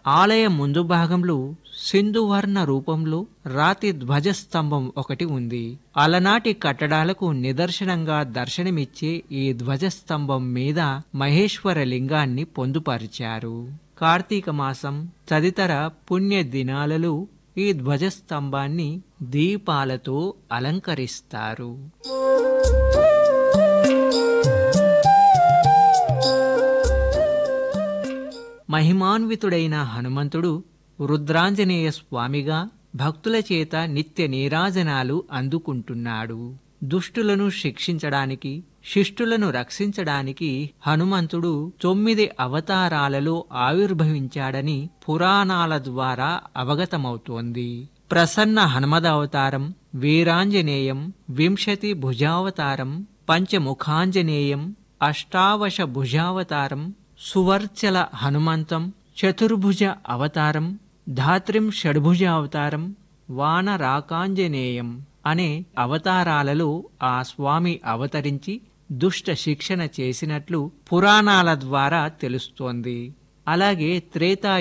ఆలయ ముందు భాగంలో సింధువర్ణ రూపంలో రాతి ధ్వజస్తంభం ఒకటి ఉంది అలనాటి కట్టడాలకు నిదర్శనంగా దర్శనమిచ్చే ఈ ధ్వజస్తంభం మీద మహేశ్వర లింగాన్ని పొందుపరిచారు కార్తీక మాసం తదితర పుణ్య దినాలలో ఈ ధ్వజస్తంభాన్ని దీపాలతో అలంకరిస్తారు మహిమాన్వితుడైన హనుమంతుడు రుద్రాంజనేయ స్వామిగా భక్తుల చేత నిత్య నీరాజనాలు అందుకుంటున్నాడు దుష్టులను శిక్షించడానికి శిష్టులను రక్షించడానికి హనుమంతుడు తొమ్మిది అవతారాలలో ఆవిర్భవించాడని పురాణాల ద్వారా అవగతమవుతోంది ప్రసన్న హనుమదవతారం వీరాంజనేయం వింశతి భుజావతారం పంచముఖాంజనేయం అష్టావశ భుజావతారం సువర్చల హనుమంతం చతుర్భుజ అవతారం ధాత్రిం షడ్భుజ అవతారం వానరాకాంజనేయం అనే అవతారాలలో ఆ స్వామి అవతరించి దుష్ట శిక్షణ చేసినట్లు పురాణాల ద్వారా తెలుస్తోంది అలాగే త్రేతా